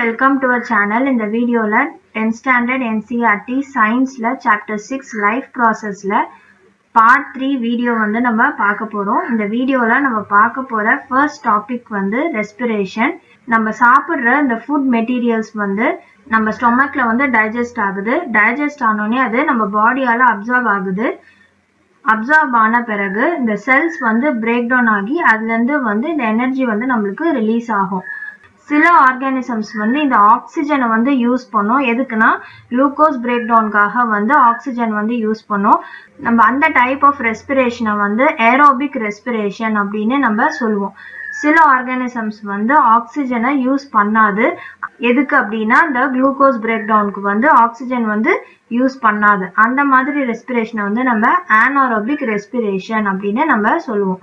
Welcome to our channel இந்த வீடியோவில் tenth standard NCERT சயின்ஸில் சாப்டர் சிக்ஸ் லைஃப் ப்ராசஸில் பார்ட் த்ரீ வீடியோ வந்து நம்ம பார்க்க போகிறோம் இந்த வீடியோவில் நம்ம பார்க்க போகிற ஃபர்ஸ்ட் டாபிக் வந்து ரெஸ்பிரேஷன் நம்ம சாப்பிட்ற இந்த ஃபுட் மெட்டீரியல்ஸ் வந்து நம்ம ஸ்டொமக்கில் வந்து டைஜஸ்ட் ஆகுது டைஜஸ்ட் ஆனோடனே அது நம்ம பாடியால் அப்சர்வ் ஆகுது அப்சார்ப் ஆன பிறகு இந்த செல்ஸ் வந்து பிரேக் டவுன் ஆகி அதுலேருந்து வந்து இந்த எனர்ஜி வந்து நம்மளுக்கு ரிலீஸ் ஆகும் சில ஆர்கானிசம்ஸ் வந்து இந்த ஆக்சிஜனை வந்து யூஸ் பண்ணும் எதுக்குன்னா குளுக்கோஸ் பிரேக் டவுனுக்காக வந்து ஆக்சிஜன் வந்து யூஸ் பண்ணும் நம்ம அந்த டைப் ஆஃப் ரெஸ்பிரேஷனை வந்து ஏரோபிக் ரெஸ்பிரேஷன் அப்படின்னு நம்ம சொல்லுவோம் சில ஆர்கானிசம்ஸ் வந்து ஆக்சிஜனை யூஸ் பண்ணாது எதுக்கு அப்படின்னா இந்த குளுக்கோஸ் பிரேக் டவுனுக்கு வந்து ஆக்சிஜன் வந்து யூஸ் பண்ணாது அந்த மாதிரி ரெஸ்பிரேஷனை வந்து நம்ம ஆனாரோபிக் ரெஸ்பிரேஷன் அப்படின்னு நம்ம சொல்லுவோம்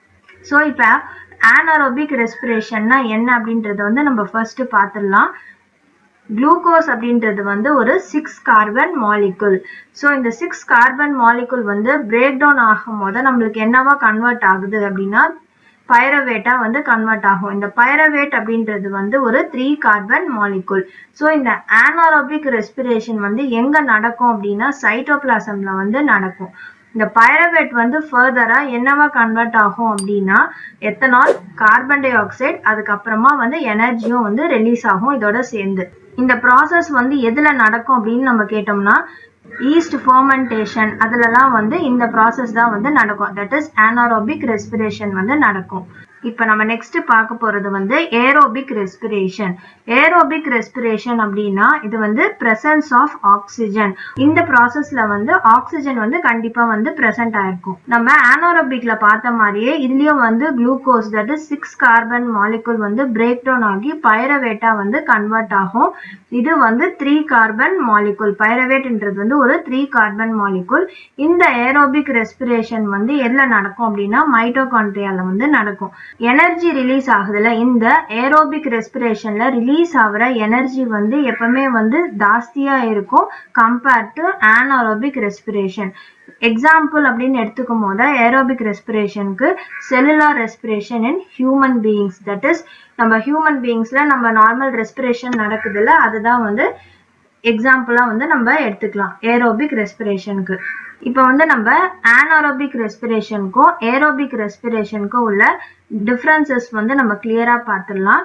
ஸோ இப்போ ஆனாரோபிக் ரெஸ்பிரேஷன்னா என்ன அப்படின்றத வந்து நம்ம ஃபர்ஸ்ட் பார்த்துடலாம் குளுக்கோஸ் அப்படின்றது வந்து ஒரு சிக்ஸ் கார்பன் மாலிகுல் ஸோ இந்த சிக்ஸ் கார்பன் மாலிகுல் வந்து பிரேக் டவுன் ஆகும் போது நம்மளுக்கு என்னவா கன்வெர்ட் ஆகுது அப்படின்னா பைரவேட்டா வந்து கன்வெர்ட் ஆகும் இந்த பைரவேட் அப்படின்றது வந்து ஒரு த்ரீ கார்பன் மாலிகுல் ஸோ இந்த ஆனாரோபிக் ரெஸ்பிரேஷன் வந்து எங்க நடக்கும் அப்படின்னா சைட்டோபிளாசம்ல வந்து நடக்கும் இந்த பைரவேட் வந்து ஃபர்தரா என்னவா கன்வெர்ட் ஆகும் அப்படின்னா எத்தனால் கார்பன் டை ஆக்சைடு அதுக்கப்புறமா வந்து எனர்ஜியும் வந்து ரிலீஸ் ஆகும் இதோட சேர்ந்து இந்த ப்ராசஸ் வந்து எதுல நடக்கும் அப்படின்னு நம்ம கேட்டோம்னா ஈஸ்ட் ஃபர்மெண்டேஷன் அதுலலாம் வந்து இந்த ப்ராசஸ் தான் வந்து நடக்கும் தட் இஸ் ஆனாரோபிக் ரெஸ்பிரேஷன் வந்து நடக்கும் இப்போ நம்ம நெக்ஸ்ட் பார்க்க போறது வந்து ஏரோபிக் ரெஸ்பிரேஷன் ஏரோபிக் ரெஸ்பிரேஷன் அப்படின்னா இது வந்து பிரசன்ஸ் ஆஃப் ஆக்சிஜன் இந்த ப்ராசஸ்ல வந்து ஆக்சிஜன் வந்து கண்டிப்பா வந்து பிரசன்ட் ஆயிருக்கும் நம்ம ஆனாரோபிக்ல பார்த்த மாதிரியே இதுலயும் வந்து glucose that is six carbon molecule வந்து பிரேக் டவுன் ஆகி பைரவேட்டா வந்து கன்வெர்ட் ஆகும் இது வந்து த்ரீ கார்பன் மாலிகுல் பைரவேட்ன்றது வந்து ஒரு த்ரீ கார்பன் மாலிகுல் இந்த ஏரோபிக் ரெஸ்பிரேஷன் வந்து எதுல நடக்கும் அப்படின்னா மைட்டோகான்ட்ரியால வந்து நடக்கும் எனர்ஜி ரிலீஸ் ஆகுதுல இந்த ஏரோபிக் ரெஸ்பிரேஷன்ல ரிலீஸ் ஆகுற எனர்ஜி வந்து எப்பவுமே வந்து ஜாஸ்தியா இருக்கும் compared to anaerobic respiration example அப்படின்னு எடுத்துக்கும் போது ஏரோபிக் ரெஸ்பிரேஷனுக்கு cellular respiration in human beings that is நம்ம ஹியூமன் பீயிங்ஸ்ல நம்ம நார்மல் ரெஸ்பிரேஷன் நடக்குதுல்ல அதுதான் வந்து எக்ஸாம்பிளா வந்து நம்ம எடுத்துக்கலாம் ஏரோபிக் ரெஸ்பிரேஷனுக்கு இப்போ வந்து நம்ம ஆனாரோபிக் ரெஸ்பிரேஷனுக்கும் ஏரோபிக் ரெஸ்பிரேஷனுக்கும் உள்ள டிஃப்ரென்சஸ் வந்து நம்ம கிளியரா பார்த்துடலாம்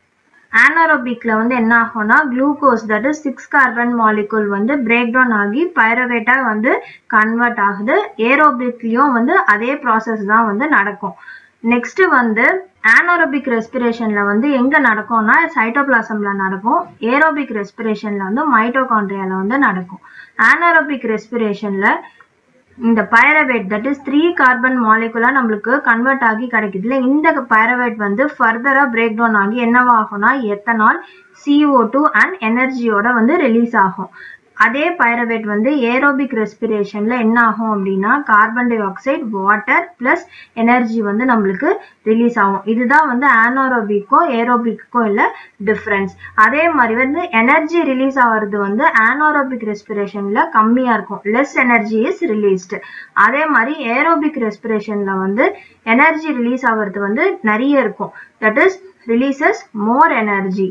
ஆனாரோபிக்ல வந்து என்ன ஆகும்னா glucose that is six carbon molecule வந்து பிரேக் டவுன் ஆகி பைரவேட்டா வந்து கன்வெர்ட் ஆகுது ஏரோபிக்லயும் வந்து அதே ப்ராசஸ் தான் வந்து நடக்கும் நெக்ஸ்ட் வந்து ஆனோரோபிக் ரெஸ்பிரேஷன்ல வந்து எங்க நடக்கும்னா சைட்டோபிளாசம்ல நடக்கும் ஏரோபிக் ரெஸ்பிரேஷன்ல வந்து மைட்டோகான்ட்ரியால வந்து நடக்கும் ஆனோரோபிக் ரெஸ்பிரேஷன்ல இந்த pyruvate that is three carbon மாலிகுலா நம்மளுக்கு கன்வெர்ட் ஆகி கிடைக்குதுல இந்த பைரவேட் வந்து ஃபர்தரா பிரேக் டவுன் ஆகி என்னவாகும்னா எத்தனால் சிஓ டூ அண்ட் எனர்ஜியோட வந்து ரிலீஸ் ஆகும் அதே பைரவேட் வந்து ஏரோபிக் ரெஸ்பிரேஷன்ல என்ன ஆகும் அப்படின்னா carbon dioxide water plus energy வந்து நம்மளுக்கு ரிலீஸ் ஆகும் இதுதான் வந்து ஆனோரோபிக்கும் ஏரோபிக்கும் இல்ல டிஃப்ரென்ஸ் அதே மாதிரி வந்து எனர்ஜி ரிலீஸ் ஆகிறது வந்து ஆனோரோபிக் ரெஸ்பிரேஷன்ல கம்மியா இருக்கும் லெஸ் எனர்ஜி இஸ் ரிலீஸ்டு அதே மாதிரி ஏரோபிக் ரெஸ்பிரேஷன்ல வந்து எனர்ஜி ரிலீஸ் ஆகிறது வந்து நிறைய இருக்கும் that is releases more energy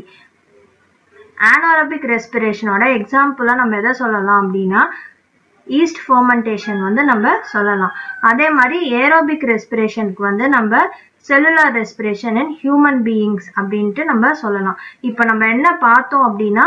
anaerobic ரெஸ்பிரேஷனோட எக்ஸாம்பிளாக நம்ம எதை சொல்லலாம் அப்படின்னா ஈஸ்ட் ஃபர்மெண்டேஷன் வந்து நம்ம சொல்லலாம் அதே மாதிரி ஏரோபிக் ரெஸ்பிரேஷனுக்கு வந்து நம்ம cellular respiration in human beings அப்படின்ட்டு நம்ம சொல்லலாம் இப்போ நம்ம என்ன பார்த்தோம் அப்படின்னா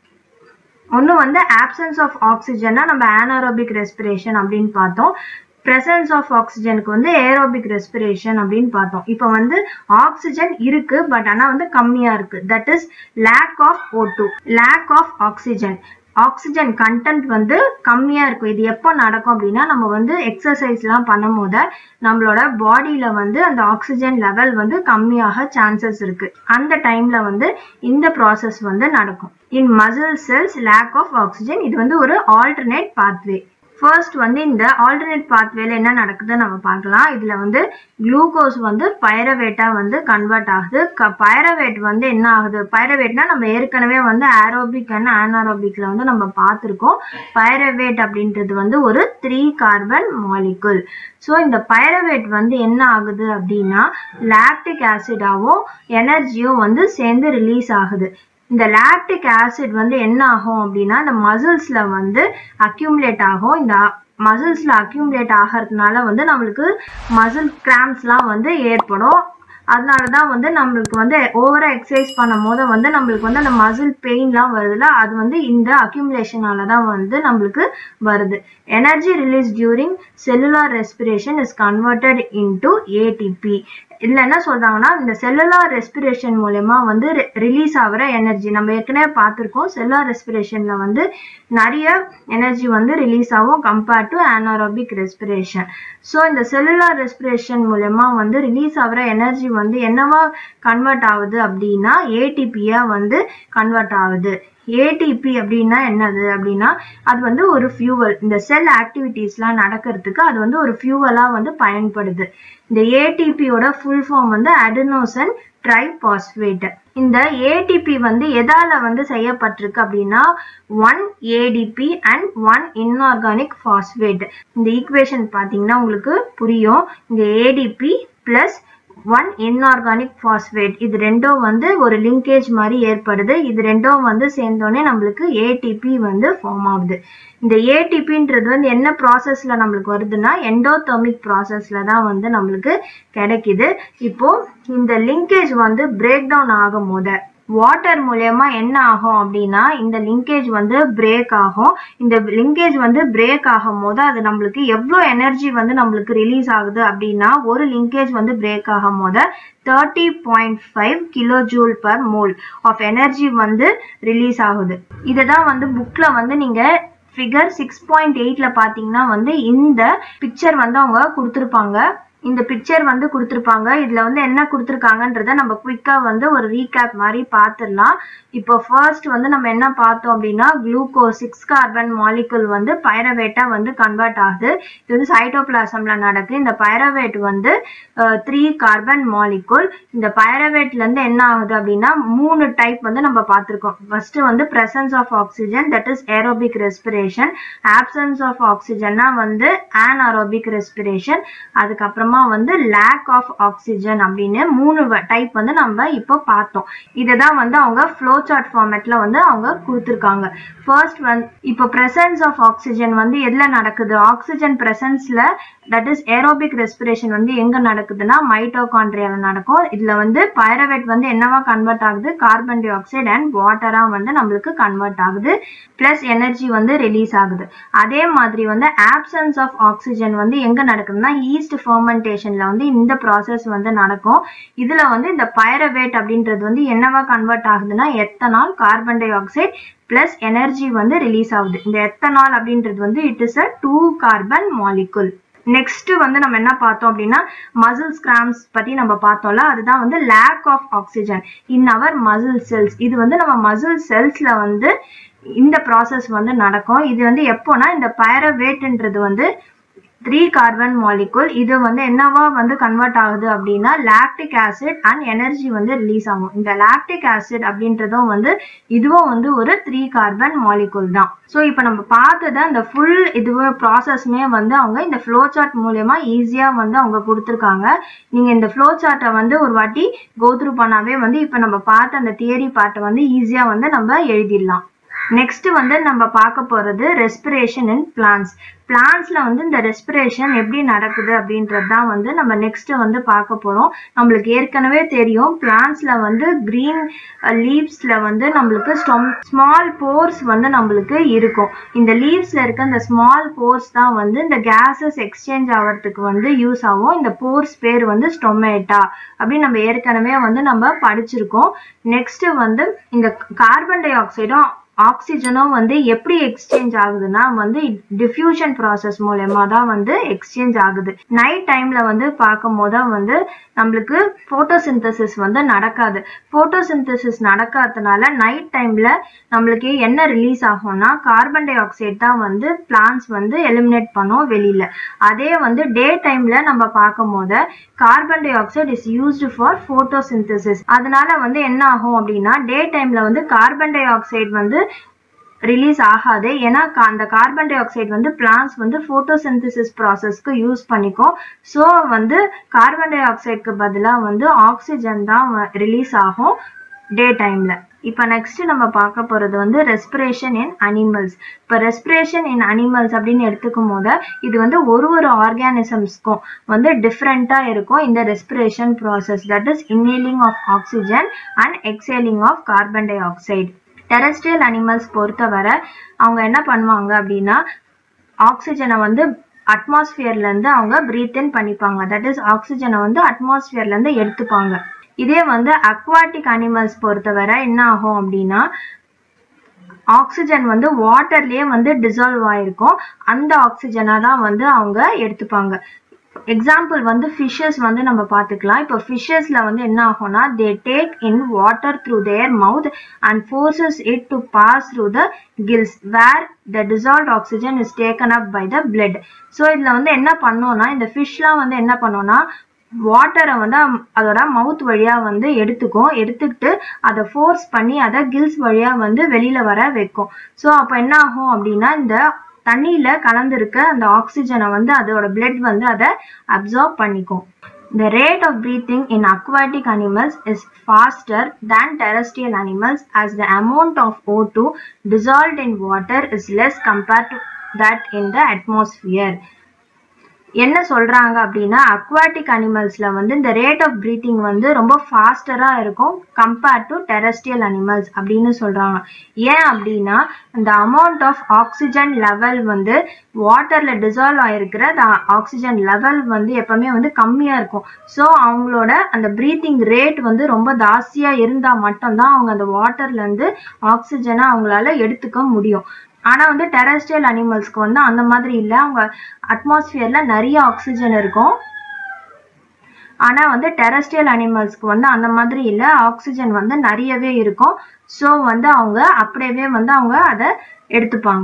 ஒன்று வந்து ஆப்சன்ஸ் ஆஃப் ஆக்சிஜனா நம்ம ஆனாரோபிக் ரெஸ்பிரேஷன் அப்படின்னு பார்த்தோம் பிரசன்ஸ் ஆஃப் ஆக்சிஜனுக்கு வந்து ஏரோபிக் ரெஸ்பிரேஷன் அப்படின்னு பார்த்தோம் இப்போ வந்து ஆக்சிஜன் இருக்கு பட் ஆனால் வந்து கம்மியா இருக்கு that is lack of O two lack of oxygen oxygen content வந்து கம்மியா இருக்கும் இது எப்போ நடக்கும் அப்படின்னா நம்ம வந்து எக்ஸசைஸ்லாம் பண்ணும் போது நம்மளோட பாடியில வந்து அந்த ஆக்சிஜன் லெவல் வந்து கம்மியாக சான்சஸ் இருக்கு அந்த டைம்ல வந்து இந்த ப்ராசஸ் வந்து நடக்கும் in muscle cells lack of oxygen இது வந்து ஒரு ஆல்டர்னேட் பாத்வே ஃபர்ஸ்ட் வந்து இந்த ஆல்டர்னேட் பாத்வேல என்ன நடக்குதுன்னு நம்ம பார்க்கலாம் இதுல வந்து குளுக்கோஸ் வந்து பைரவேட்டா வந்து கன்வெர்ட் ஆகுது பைரவேட் வந்து என்ன ஆகுது பைரவேட்னா நம்ம ஏற்கனவே வந்து ஆரோபிக் அண்ட் ஆனாரோபிக்ல வந்து நம்ம பார்த்துருக்கோம் பைரவேட் அப்படின்றது வந்து ஒரு த்ரீ கார்பன் மாலிகுல் ஸோ இந்த பைரவேட் வந்து என்ன ஆகுது அப்படின்னா லாக்டிக் ஆசிடாவும் எனர்ஜியும் வந்து சேர்ந்து ரிலீஸ் ஆகுது இந்த லாக்டிக் ஆசிட் வந்து என்ன ஆகும் அப்படின்னா இந்த மசில்ஸ்ல வந்து அக்யூமுலேட் ஆகும் இந்த மசில்ஸ்ல அக்யூமுலேட் ஆகிறதுனால வந்து நம்மளுக்கு மசில் கிராம்ஸ்லாம் வந்து ஏற்படும் அதனால தான் வந்து நம்மளுக்கு வந்து ஓவரா எக்ஸசைஸ் பண்ணும் போது வந்து நம்மளுக்கு வந்து அந்த மசில் பெயின்லாம் வருதுல அது வந்து இந்த அக்யூமுலேஷனால தான் வந்து நம்மளுக்கு வருது energy release during cellular respiration is converted into ATP இதுல என்ன சொல்றாங்கன்னா இந்த செல்லுலார் ரெஸ்பிரேஷன் மூலயமா வந்து ரிலீஸ் ஆகிற எனர்ஜி நம்ம ஏற்கனவே பார்த்துருக்கோம் செல்லுலார் ரெஸ்பிரேஷன்ல வந்து நிறைய எனர்ஜி வந்து ரிலீஸ் ஆகும் compared to anaerobic respiration so இந்த செல்லுலார் ரெஸ்பிரேஷன் மூலயமா வந்து ரிலீஸ் ஆகிற எனர்ஜி வந்து என்னவா கன்வெர்ட் ஆகுது அப்படின்னா ஏடிபியா வந்து கன்வெர்ட் ஆகுது ஏடிபி அப்படின்னா என்னது அப்படின்னா அது வந்து ஒரு ஃபியூவல் இந்த செல் ஆக்டிவிட்டீஸ்லாம் நடக்கிறதுக்கு அது வந்து ஒரு ஃபியூவலாக வந்து பயன்படுது இந்த ஏடிபியோட ஃபுல் ஃபார்ம் வந்து அடினோசன் ட்ரைபாஸ்பேட் இந்த ஏடிபி வந்து எதால வந்து செய்யப்பட்டிருக்கு அப்படின்னா one ATP and one inorganic phosphate இந்த ஈக்குவேஷன் பார்த்தீங்கன்னா உங்களுக்கு புரியும் இந்த ATP plus one inorganic phosphate இது ரெண்டும் வந்து ஒரு லிங்கேஜ் மாதிரி ஏற்படுது இது ரெண்டும் வந்து சேர்ந்தோடனே நம்மளுக்கு ஏடிபி வந்து ஃபார்ம் ஆகுது இந்த ஏடிபின்றது வந்து என்ன ப்ராசஸ்ல நம்மளுக்கு வருதுன்னா எண்டோதெர்மிக் ப்ராசஸ்ல தான் வந்து நம்மளுக்கு கிடைக்குது இப்போ இந்த லிங்கேஜ் வந்து பிரேக் டவுன் ஆகும் போது வாட்டர் மூலயமா என்ன ஆகும் அப்படின்னா இந்த லிங்கேஜ் வந்து பிரேக் ஆகும் இந்த லிங்கேஜ் வந்து பிரேக் ஆகும் போது அது நம்மளுக்கு எவ்வளோ எனர்ஜி வந்து நம்மளுக்கு ரிலீஸ் ஆகுது அப்படின்னா ஒரு லிங்கேஜ் வந்து பிரேக் ஆகும் போது thirty point five kilo joule per mole of energy வந்து ரிலீஸ் ஆகுது இதை தான் வந்து புக்கில் வந்து நீங்கள் ஃபிகர் சிக்ஸ் பாயிண்ட் எயிட்ல பார்த்தீங்கன்னா வந்து இந்த பிக்சர் வந்து அவங்க கொடுத்துருப்பாங்க இந்த பிக்சர் வந்து கொடுத்துருப்பாங்க இதுல வந்து என்ன கொடுத்துருக்காங்கன்றத நம்ம குயிக்கா வந்து ஒரு ரீகேப் மாதிரி பார்த்துடலாம் இப்போ ஃபர்ஸ்ட் வந்து நம்ம என்ன பார்த்தோம் அப்படின்னா குளூக்கோ சிக்ஸ் கார்பன் மாலிகுல் வந்து பைரவேட்டா வந்து கன்வெர்ட் ஆகுது இது வந்து சைட்டோபிளாசம்ல நடக்குது இந்த பைரவேட் வந்து த்ரீ கார்பன் மாலிகுல் இந்த பைரவேட்ல இருந்து என்ன ஆகுது அப்படின்னா மூணு டைப் வந்து நம்ம பார்த்துருக்கோம் ஃபர்ஸ்ட் வந்து presence of oxygen that is aerobic respiration absence of ஆக்சிஜன்னா வந்து ஆன்அரோபிக் ரெஸ்பிரேஷன் அதுக்கப்புறமா வந்து லேக் ஆஃப் ஆக்சிஜன் அப்படின்னு மூணு டைப் வந்து நம்ம இப்போ பார்த்தோம் இதை தான் வந்து அவங்க ஃப்ளோ சார்ட் ஃபார்மேட்ல வந்து அவங்க கொடுத்துருக்காங்க ஃபர்ஸ்ட் வந்து இப்போ பிரசன்ஸ் ஆஃப் ஆக்சிஜன் வந்து எதுல நடக்குது ஆக்சிஜன் பிரசன்ஸ்ல தட் இஸ் ஏரோபிக் ரெஸ்பிரேஷன் வந்து எங்க நடக்குதுன்னா மைட்டோகான்ட்ரியால நடக்கும் இதுல வந்து பைரவேட் வந்து என்னவா கன்வெர்ட் ஆகுது கார்பன் டை ஆக்சைடு அண்ட் வாட்டரா வந்து நம்மளுக்கு கன்வெர்ட் ஆகுது பிளஸ் எனர்ஜி வந்து ரிலீஸ் ஆகுது அதே மாதிரி வந்து ஆப்சன்ஸ் ஆஃப் ஆக்சிஜன் வந்து எங்க நடக்குதுன்னா ஈஸ்ட் ஃபர்மெண்டேஷன்ல வந்து இந்த ப்ராசஸ் வந்து நடக்கும் இதுல வந்து இந்த பைரவேட் அப்படின்றது வந்து என்னவா கன்வெர்ட் ஆகுதுன்னா ethanol carbon dioxide plus energy வந்து ரிலீஸ் ஆகுது இந்த எத்தனால் அப்படின்றது வந்து it is a two carbon molecule next வந்து நம்ம என்ன பார்த்தோம் அப்படின்னா மசில் ஸ்கிராம்ஸ் பத்தி நம்ம பார்த்தோம்ல அதுதான் வந்து lack of oxygen in our muscle cells இது வந்து நம்ம மசில் செல்ஸ்ல வந்து இந்த ப்ராசஸ் வந்து நடக்கும் இது வந்து எப்போனா இந்த பைரவேட்ன்றது வந்து த்ரீ கார்பன் மாலிகுல் இது வந்து என்னவா வந்து கன்வெர்ட் ஆகுது அப்படின்னா லாக்டிக் ஆசிட் அண்ட் எனர்ஜி வந்து ரிலீஸ் ஆகும் இந்த லாக்டிக் ஆசிட் அப்படின்றதும் வந்து இதுவும் வந்து ஒரு த்ரீ கார்பன் மாலிகுல் தான் ஸோ இப்போ நம்ம பார்த்தத அந்த ஃபுல் இது ப்ராசஸ்மே வந்து அவங்க இந்த ஃப்ளோ சார்ட் மூலயமா ஈஸியாக வந்து அவங்க கொடுத்துருக்காங்க நீங்கள் இந்த ஃப்ளோ சார்ட்டை வந்து ஒரு வாட்டி கோத்ரூ பண்ணாவே வந்து இப்போ நம்ம பார்த்த அந்த தியரி பார்ட்டை வந்து ஈஸியாக வந்து நம்ம எழுதிடலாம் நெக்ஸ்ட் வந்து நம்ம பார்க்க போறது ரெஸ்பிரேஷன் இன் பிளான்ஸ் பிளான்ஸ்ல வந்து இந்த ரெஸ்பிரேஷன் எப்படி நடக்குது அப்படின்றது தான் வந்து நம்ம நெக்ஸ்ட் வந்து பார்க்க போறோம் நம்மளுக்கு ஏற்கனவே தெரியும் பிளான்ஸ்ல வந்து கிரீன் லீவ்ஸ்ல வந்து நம்மளுக்கு ஸ்மால் போர்ஸ் வந்து நம்மளுக்கு இருக்கும் இந்த லீவ்ஸ்ல இருக்க இந்த ஸ்மால் போர்ஸ் தான் வந்து இந்த கேசஸ் எக்ஸ்சேஞ்ச் ஆகிறதுக்கு வந்து யூஸ் ஆகும் இந்த போர்ஸ் பேர் வந்து ஸ்டொமேட்டா அப்படின்னு நம்ம ஏற்கனவே வந்து நம்ம படிச்சிருக்கோம் நெக்ஸ்ட் வந்து இந்த கார்பன் டை ஆக்சைடும் ஆக்சிஜனும் வந்து எப்படி எக்ஸ்சேஞ்ச் ஆகுதுன்னா வந்து டிஃப்யூஷன் ப்ராசஸ் மூலயமா தான் வந்து எக்ஸ்சேஞ்ச் ஆகுது நைட் டைம்ல வந்து பார்க்கும் போது வந்து நம்மளுக்கு போட்டோசிந்தசிஸ் வந்து நடக்காது போட்டோசிந்தசிஸ் நடக்காததுனால நைட் டைம்ல நம்மளுக்கு என்ன ரிலீஸ் ஆகும்னா கார்பன் டை ஆக்சைடு தான் வந்து பிளான்ஸ் வந்து எலிமினேட் பண்ணும் வெளியில அதே வந்து டே டைம்ல நம்ம பார்க்கும் போது carbon dioxide is used for photosynthesis அதனால வந்து என்ன ஆகும் அப்படின்னா டே டைம்ல வந்து கார்பன் டை ஆக்சைடு வந்து ரிலீஸ் ஆகாது ஏன்னா அந்த கார்பன் டை ஆக்சைடு வந்து பிளான்ஸ் வந்து போட்டோசிந்தசிஸ் ப்ராசஸ்க்கு யூஸ் பண்ணிக்கும் ஸோ வந்து கார்பன் டை ஆக்சைடுக்கு பதிலாக வந்து ஆக்சிஜன் தான் ரிலீஸ் ஆகும் டே டைம்ல இப்போ நெக்ஸ்ட் நம்ம பார்க்க போகிறது வந்து ரெஸ்பிரேஷன் இன் அனிமல்ஸ் இப்போ ரெஸ்பிரேஷன் இன் அனிமல்ஸ் அப்படின்னு எடுத்துக்கும் போது இது வந்து ஒரு ஒரு ஆர்கானிசம்ஸ்க்கும் வந்து டிஃப்ரெண்ட்டாக இருக்கும் இந்த respiration process that is inhaling of oxygen and exhaling of carbon dioxide terrestrial animals பொறுத்தவரை அவங்க என்ன பண்ணுவாங்க அப்படின்னா ஆக்சிஜனை வந்து அட்மாஸ்பியர்லேருந்து அவங்க ப்ரீத் இன் பண்ணிப்பாங்க தட் இஸ் ஆக்சிஜனை வந்து அட்மாஸ்பியர்லேருந்து எடுத்துப்பாங்க இதே வந்து அக்வாட்டிக் அனிமல்ஸ் பொறுத்தவரை என்ன ஆகும் அப்படின்னா ஆக்சிஜன் வந்து வாட்டர்லயே வந்து டிசால்வ் ஆயிருக்கும் அந்த ஆக்சிஜனை தான் வந்து அவங்க எடுத்துப்பாங்க எக்ஸாம்பிள் வந்து ஃபிஷ்ஷஸ் வந்து நம்ம பார்த்துக்கலாம் இப்போ ஃபிஷ்ஷஸ்ல வந்து என்ன ஆகும்னா they take in water through their mouth and forces it to pass through the gills where the dissolve oxygen is taken up by the blood so இதில் வந்து என்ன பண்ணோம்னா இந்த ஃபிஷ்லாம் வந்து என்ன பண்ணோம்னா வாட்டரை வந்து அதோட மவுத் வழியா வந்து எடுத்துக்கும் எடுத்துக்கிட்டு அதை ஃபோர்ஸ் பண்ணி அதை கில்ஸ் வழியா வந்து வெளியில வர வைக்கும் ஸோ அப்போ என்ன ஆகும் அப்படின்னா இந்த தண்ணியில கலந்துருக்க அந்த ஆக்சிஜனை வந்து அதோட பிளட் வந்து அதை அப்சார்ப் பண்ணிக்கும் The rate of breathing in aquatic animals is faster than terrestrial animals as the amount of O2 dissolved in water is less compared to that in the atmosphere. என்ன சொல்றாங்க அப்படின்னா அக்வாட்டிக் அனிமல்ஸ்ல வந்து இந்த rate of breathing வந்து ரொம்ப ஃபாஸ்டரா இருக்கும் compared to terrestrial animals அப்படின்னு சொல்றாங்க ஏன் அப்படின்னா இந்த அமௌண்ட் ஆஃப் ஆக்சிஜன் லெவல் வந்து வாட்டர்ல டிசால்வ் ஆயிருக்கிற ஆக்சிஜன் லெவல் வந்து எப்பவுமே வந்து கம்மியா இருக்கும் ஸோ அவங்களோட அந்த பிரீத்திங் ரேட் வந்து ரொம்ப ஜாஸ்தியா இருந்தா மட்டும்தான் அவங்க அந்த வாட்டர்ல இருந்து ஆக்சிஜனை அவங்களால எடுத்துக்க முடியும் ஆனா வந்து டெரஸ்ட்ரியல் அனிமல்ஸ்க்கு வந்து அந்த மாதிரி இல்லை அவங்க அட்மாஸ்பியர்ல நிறைய ஆக்சிஜன் இருக்கும் ஆனா வந்து டெரஸ்ட்ரியல் அனிமல்ஸ்க்கு வந்து அந்த மாதிரி இல்லை ஆக்சிஜன் வந்து நிறையவே இருக்கும் ஸோ வந்து அவங்க அப்படியே வந்து அவங்க அதை எடுத்துப்பாங்க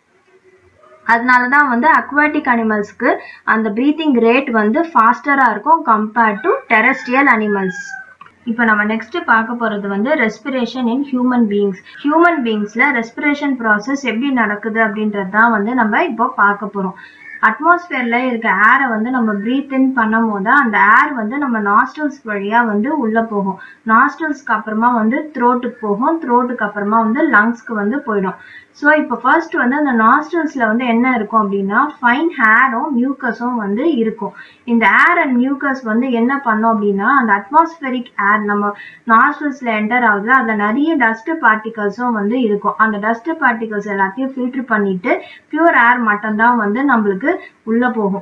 அதனால தான் வந்து அக்வாட்டிக் அனிமல்ஸ்க்கு அந்த ப்ரீத்திங் ரேட் வந்து ஃபாஸ்டராக இருக்கும் கம்பேர்ட் டு டெரஸ்ட்ரியல் அனிமல்ஸ் இப்போ நம்ம நெக்ஸ்ட் பார்க்க போறது வந்து respiration in human beings human பீயிங்ஸ்ல ரெஸ்பிரேஷன் ப்ராசஸ் எப்படி நடக்குது அப்படின்றது தான் வந்து நம்ம இப்போ பார்க்க போறோம் அட்மாஸ்பியர்ல இருக்க ஏரை வந்து நம்ம ப்ரீத் இன் பண்ணும் போது அந்த ஏர் வந்து நம்ம நாஸ்டல்ஸ் வழியா வந்து உள்ள போகும் நாஸ்டல்ஸ்க்கு அப்புறமா வந்து த்ரோட்டுக்கு போகும் த்ரோட்டுக்கு அப்புறமா வந்து லங்ஸ்க்கு வந்து போயிடும் ஸோ இப்போ ஃபர்ஸ்ட் வந்து அந்த நாஸ்டல்ஸ்ல வந்து என்ன இருக்கும் அப்படின்னா ஃபைன் ஹேரும் மியூக்கஸும் வந்து இருக்கும் இந்த ஏர் அண்ட் மியூக்கஸ் வந்து என்ன பண்ணும் அப்படின்னா அந்த அட்மாஸ்பெரிக் ஏர் நம்ம நாஸ்டல்ஸ்ல என்டர் ஆகுது அதில் நிறைய டஸ்ட் பார்ட்டிகல்ஸும் வந்து இருக்கும் அந்த டஸ்ட் பார்ட்டிகல்ஸ் எல்லாத்தையும் ஃபில்டர் பண்ணிட்டு பியூர் ஏர் மட்டும்தான் வந்து நம்மளுக்கு உள்ள போகும்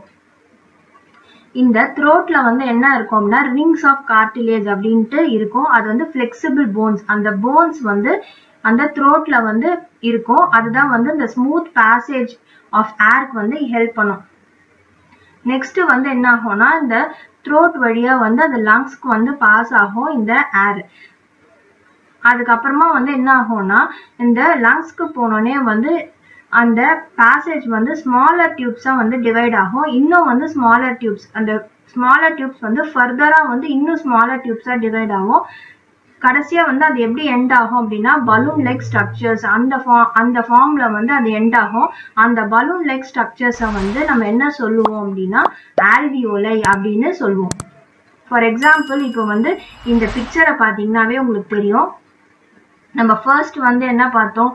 இந்த த்ரோட்ல வந்து என்ன இருக்கும் அப்படின்னா ரிங்ஸ் ஆஃப் கார்டிலேஜ் அப்படின்ட்டு இருக்கும் அது வந்து ஃபிளெக்சிபிள் போன்ஸ் அந்த போன்ஸ் வந்து அந்த த்ரோட்ல வந்து இருக்கும் அதுதான் வந்து இந்த ஸ்மூத் பேசேஜ் ஆஃப் ஏர்க்கு வந்து ஹெல்ப் பண்ணும் நெக்ஸ்ட் வந்து என்ன ஆகும்னா இந்த த்ரோட் வழியா வந்து அந்த லங்ஸ்க்கு வந்து பாஸ் ஆகும் இந்த ஏர் அதுக்கப்புறமா வந்து என்ன ஆகும்னா இந்த லங்ஸ்க்கு போனோடனே வந்து அந்த பேசேஜ் வந்து ஸ்மாலர் டியூப்ஸாக வந்து டிவைட் ஆகும் இன்னும் வந்து ஸ்மாலர் டியூப்ஸ் அந்த ஸ்மாலர் டியூப்ஸ் வந்து ஃபர்தராக வந்து இன்னும் ஸ்மாலர் டியூப்ஸாக டிவைட் ஆகும் கடைசியாக வந்து அது எப்படி எண்ட் ஆகும் அப்படின்னா பலூன் லைக் ஸ்ட்ரக்சர்ஸ் அந்த ஃபார்ம் அந்த ஃபார்மில் வந்து அது எண்ட் ஆகும் அந்த பலூன் லைக் ஸ்ட்ரக்சர்ஸை வந்து நம்ம என்ன சொல்லுவோம் அப்படின்னா ஆல்வியோலை அப்படின்னு சொல்லுவோம் ஃபார் எக்ஸாம்பிள் இப்போ வந்து இந்த பிக்சரை பார்த்தீங்கன்னாவே உங்களுக்கு தெரியும் நம்ம ஃபர்ஸ்ட் வந்து என்ன பார்த்தோம்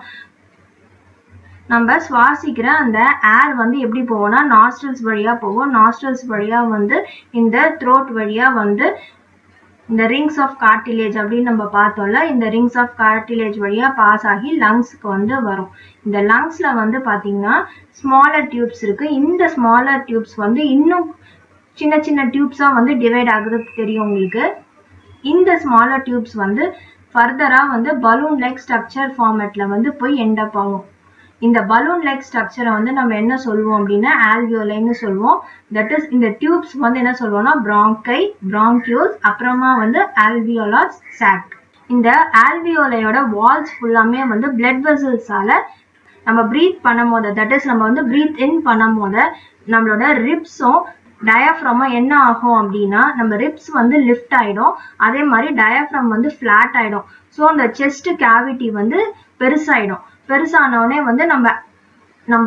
நம்ம சுவாசிக்கிற அந்த ஏர் வந்து எப்படி போகும்னா நாஸ்ட்ரல்ஸ் வழியா போகும் நாஸ்ட்ரல்ஸ் வழியா வந்து இந்த த்ரோட் வழியா வந்து இந்த ரிங்ஸ் ஆஃப் கார்டிலேஜ் அப்படின்னு நம்ம பார்த்தோம்ல இந்த ரிங்ஸ் ஆஃப் கார்டிலேஜ் வழியா பாஸ் ஆகி லங்ஸ்க்கு வந்து வரும் இந்த லங்ஸ்ல வந்து பாத்தீங்கன்னா ஸ்மாலர் டியூப்ஸ் இருக்கு இந்த ஸ்மாலர் டியூப்ஸ் வந்து இன்னும் சின்ன சின்ன டியூப்ஸா வந்து டிவைட் ஆகுது தெரியும் உங்களுக்கு இந்த ஸ்மாலர் டியூப்ஸ் வந்து ஃபர்தரா வந்து பலூன் லைக் ஸ்ட்ரக்சர் ஃபார்மேட்ல வந்து போய் எண்ட் அப் ஆகும் இந்த பலூன் லைக் ஸ்ட்ரக்சரை வந்து நம்ம என்ன சொல்லுவோம் அப்படின்னா ஆல்வியோலைன்னு சொல்லுவோம் தட் இஸ் இந்த டியூப்ஸ் வந்து என்ன சொல்லுவோம்னா பிராங்கை பிராங்கியூல்ஸ் அப்புறமா வந்து ஆல்வியோலாஸ் சாக் இந்த ஆல்வியோலையோட வால்ஸ் ஃபுல்லாமே வந்து பிளட் வெசல்ஸால நம்ம ப்ரீத் பண்ணும் போது தட் இஸ் நம்ம வந்து ப்ரீத் இன் பண்ணும் போது நம்மளோட ரிப்ஸும் டயாஃப்ரமும் என்ன ஆகும் அப்படின்னா நம்ம ரிப்ஸ் வந்து லிஃப்ட் ஆயிடும் அதே மாதிரி டயாஃப்ரம் வந்து ஃபிளாட் ஆயிடும் ஸோ அந்த செஸ்ட் கேவிட்டி வந்து பெருசாயிடும் பெருசானவுடனே வந்து நம்ம நம்ம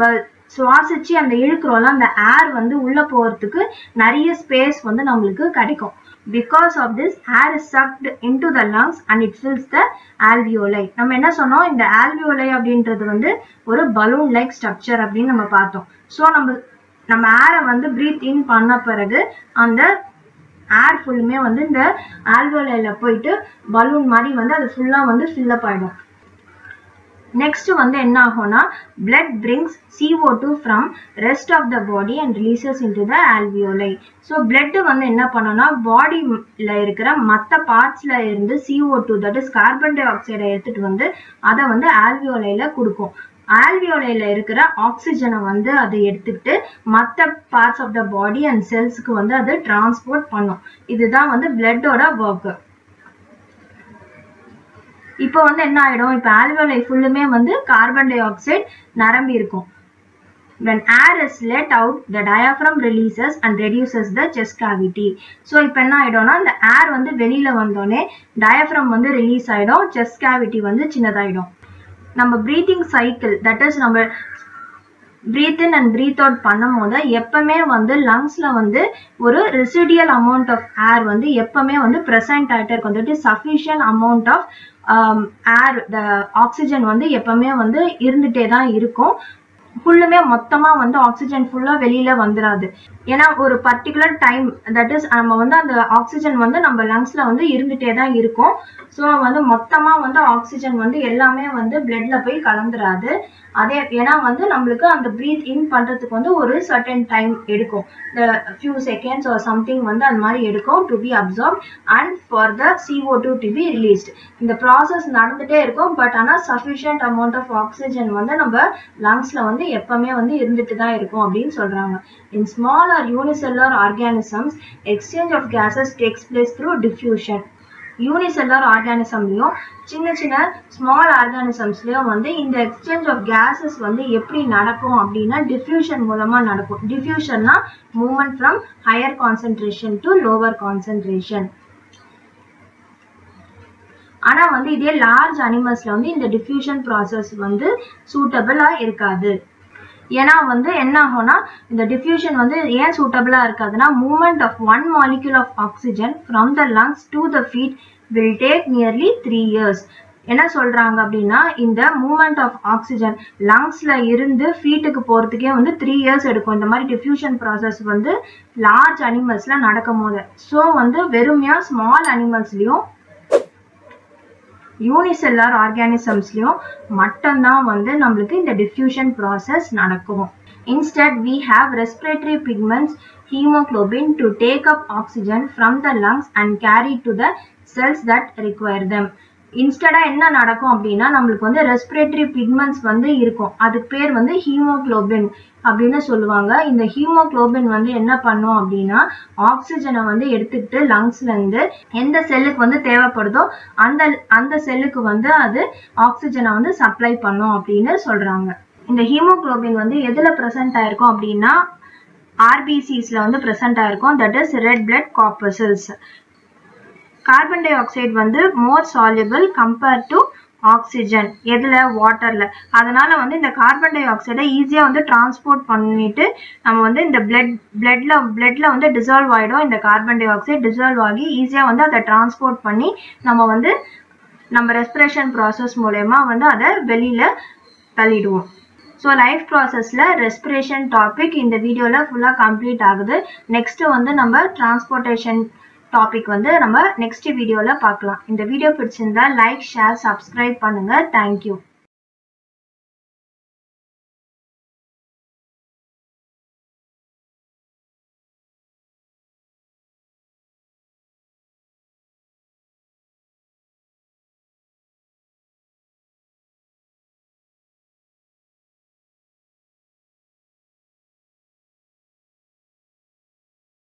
சுவாசிச்சு அந்த இழுக்கிறோம்ல அந்த ஏர் வந்து உள்ள போறதுக்கு நிறைய ஸ்பேஸ் வந்து நம்மளுக்கு கிடைக்கும் because of this air is sucked into the lungs and it fills the alveoli நம்ம என்ன சொன்னோம் இந்த ஆல்வியோலை அப்படின்றது வந்து ஒரு பலூன் லைக் ஸ்ட்ரக்சர் அப்படின்னு நம்ம பார்த்தோம் ஸோ நம்ம நம்ம ஏரை வந்து ப்ரீத் இன் பண்ண பிறகு அந்த ஏர் ஃபுல்லுமே வந்து இந்த ஆல்வோலைல போயிட்டு பலூன் மாதிரி வந்து அது ஃபுல்லாக வந்து ஃபில்லப் ஆகிடும் நெக்ஸ்ட் வந்து என்ன ஆகும்னா blood brings CO two from rest of the body and releases into the alveoli so blood வந்து என்ன பண்ணும்னா பாடியில் இருக்கிற மற்ற பார்ட்ஸில் இருந்து CO two that is carbon டை ஆக்சைடை எடுத்துட்டு வந்து அதை வந்து ஆல்வியோலைல கொடுக்கும் ஆல்வியோலைல இருக்கிற ஆக்சிஜனை வந்து அதை எடுத்துக்கிட்டு மற்ற parts of the body and செல்ஸ்க்கு வந்து அது டிரான்ஸ்போர்ட் பண்ணும் இதுதான் வந்து பிளட்டோட ஒர்க்கு இப்போ வந்து என்ன ஆயிடும் இப்போ ஆல்வியோலை ஃபுல்லுமே வந்து கார்பன் டை ஆக்சைடு நிரம்பி இருக்கும் when air is let out the diaphragm releases and reduces the chest cavity so இப்போ என்ன ஆயிடும்னா இந்த ஏர் வந்து வெளியில வந்தோடனே டயஃப்ரம் வந்து ரிலீஸ் ஆயிடும் செஸ்ட் கேவிட்டி வந்து சின்னதாயிடும் நம்ம ப்ரீத்திங் சைக்கிள் தட் இஸ் நம்ம breathe in and breathe out பண்ணும் போது எப்பவுமே வந்து லங்ஸ்ல வந்து ஒரு ரெசிடியல் அமௌண்ட் ஆஃப் ஏர் வந்து எப்பவுமே வந்து ப்ரெசென்ட் ஆகிட்டே இருக்கும் that is sufficient amount of air the oxygen வந்து எப்பவுமே வந்து இருந்துகிட்டே தான் இருக்கும் ஃபுல்லுமே மொத்தமாக வந்து ஆக்சிஜன் ஃபுல்லாக வெளியில் வந்துடாது ஏன்னா ஒரு பர்டிகுலர் டைம் தட் இஸ் நம்ம வந்து அந்த ஆக்சிஜன் வந்து நம்ம லங்ஸில் வந்து இருந்துகிட்டே தான் இருக்கும் ஸோ வந்து மொத்தமாக வந்து ஆக்சிஜன் வந்து எல்லாமே வந்து பிளட்ல போய் கலந்துராது அதே ஏன்னா வந்து நம்மளுக்கு அந்த ப்ரீத் இன் பண்ணுறதுக்கு வந்து ஒரு சர்டன் டைம் எடுக்கும் இந்த ஃபியூ செகண்ட்ஸ் ஆர் சம்திங் வந்து அந்த மாதிரி எடுக்கும் to be absorb and for the CO two to be released இந்த ப்ராசஸ் நடந்துகிட்டே இருக்கும் பட் ஆனால் சஃபிஷியன்ட் அமௌண்ட் ஆஃப் ஆக்சிஜன் வந்து நம்ம லங்ஸில் வந்து எப்பவுமே வந்து இருந்துட்டு தான் இருக்கும் அப்படின்னு சொல்கிறாங்க in small or unicellular organisms exchange of gases takes place through diffusion unicellular ஆர்கானிசம்லையும் சின்ன சின்ன ஸ்மால் ஆர்கானிசம்ஸ்லையும் வந்து இந்த எக்ஸ்சேஞ்ச் ஆஃப் கேஸஸ் வந்து எப்படி நடக்கும் அப்படின்னா டிஃப்யூஷன் மூலமாக நடக்கும் டிஃப்யூஷன்னா movement from higher concentration to lower concentration ஆனால் வந்து இதே லார்ஜ் அனிமல்ஸில் வந்து இந்த டிஃப்யூஷன் ப்ராசஸ் வந்து சூட்டபிளாக இருக்காது ஏன்னா வந்து என்ன ஆகும்னா இந்த டிஃப்யூஷன் வந்து ஏன் சூட்டபிளாக இருக்காதுன்னா moment of one molecule of oxygen from the lungs to the feet will take nearly three years என்ன சொல்றாங்க அப்படின்னா இந்த மூமெண்ட் ஆஃப் ஆக்சிஜன் லங்ஸ்ல இருந்து ஃபீட்டுக்கு போறதுக்கே வந்து த்ரீ இயர்ஸ் எடுக்கும் இந்த மாதிரி டிஃப்யூஷன் ப்ராசஸ் வந்து லார்ஜ் அனிமல்ஸ்ல நடக்கும் போது ஸோ வந்து வெறுமையா ஸ்மால் அனிமல்ஸ்லயும் யூனிசெல்லார் ஆர்கானிசம்ஸ்லையும் மட்டும்தான் வந்து நம்மளுக்கு இந்த டிஃப்யூஷன் ப்ராசஸ் நடக்கும் instead we have respiratory pigments haemoglobin to take up oxygen from the lungs and carry to the cells that require them இன்ஸ்டடாக என்ன நடக்கும் அப்படின்னா நம்மளுக்கு வந்து ரெஸ்பிரேட்டரி பிக்மெண்ட்ஸ் வந்து இருக்கும் அதுக்கு பேர் வந்து ஹீமோக்ளோபின் அப்படின்னு சொல்லுவாங்க இந்த ஹீமோக்ளோபின் வந்து என்ன பண்ணும் அப்படின்னா ஆக்சிஜனை வந்து எடுத்துக்கிட்டு லங்ஸ்ல இருந்து எந்த செல்லுக்கு வந்து தேவைப்படுதோ அந்த அந்த செல்லுக்கு வந்து அது ஆக்சிஜனை வந்து சப்ளை பண்ணும் அப்படின்னு சொல்றாங்க இந்த ஹீமோக்ளோபின் வந்து எதுல ப்ரெசென்ட் ஆயிருக்கும் அப்படின்னா ஆர்பிசிஸ்ல வந்து ப்ரெசென்ட் ஆயிருக்கும் that is red blood corpuscles carbon dioxide வந்து more soluble compare to oxygen எதில் வாட்டரில் அதனால வந்து இந்த கார்பன் டை ஆக்சைடை ஈஸியாக வந்து டிரான்ஸ்போர்ட் பண்ணிட்டு நம்ம வந்து இந்த பிளட் பிளட்ல பிளட்ல வந்து டிசால்வ் ஆகிடும் இந்த கார்பன் டை ஆக்சைடு டிசால்வ் ஆகி ஈஸியாக வந்து அதை டிரான்ஸ்போர்ட் பண்ணி நம்ம வந்து நம்ம ரெஸ்பிரேஷன் ப்ராசஸ் மூலயமா வந்து அதை வெளியில் தள்ளிடுவோம் ஸோ லைஃப் ப்ராசஸில் ரெஸ்பிரேஷன் டாபிக் இந்த வீடியோவில் ஃபுல்லாக கம்ப்ளீட் ஆகுது நெக்ஸ்ட்டு வந்து நம்ம டிரான்ஸ்போர்ட்டேஷன் டாபிக் வந்து நம்ம நெக்ஸ்ட் வீடியோவில் பார்க்கலாம் இந்த வீடியோ பிடிச்சிருந்தா லைக் ஷேர் சப்ஸ்கிரைப் பண்ணுங்கள் தேங்க்யூ